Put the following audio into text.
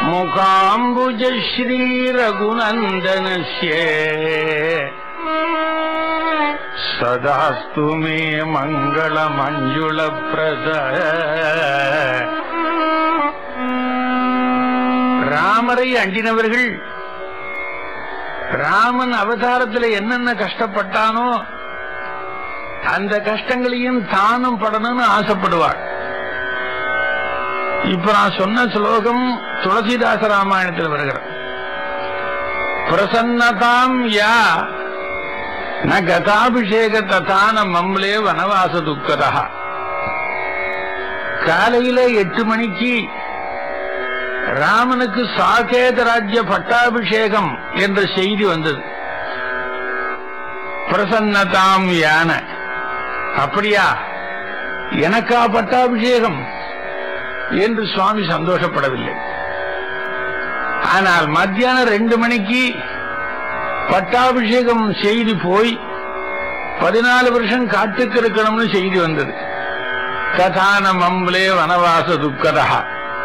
முகாம்புஜ ஸ்ரீரகுநந்தனஸ்ய சதாஸ்து மே மங்கள மஞ்சுள பிரத ராமரை அண்டினவர்கள் ராமன் அவதாரத்துல என்னென்ன கஷ்டப்பட்டானோ அந்த கஷ்டங்களையும் தானும் படணும்னு ஆசைப்படுவாள் இப்ப நான் சொன்ன ஸ்லோகம் துளசிதாச ராமாயணத்தில் வருகிறது பிரசன்னதாம் யா ந கதாபிஷேக ததான மம்லே வனவாச துக்கதா காலையில எட்டு மணிக்கு ராமனுக்கு சாகேத ராஜ்ய பட்டாபிஷேகம் என்ற செய்தி வந்தது பிரசன்னதாம் யான அப்படியா எனக்கா பட்டாபிஷேகம் என்று சுவாமி சந்தோஷப்படவில்லை ஆனால் மத்தியானம் ரெண்டு மணிக்கு பட்டாபிஷேகம் செய்தி போய் பதினாலு வருஷம் காட்டுக்கு இருக்கணும்னு செய்தி வந்தது கதான மம்லே வனவாச துக்கதா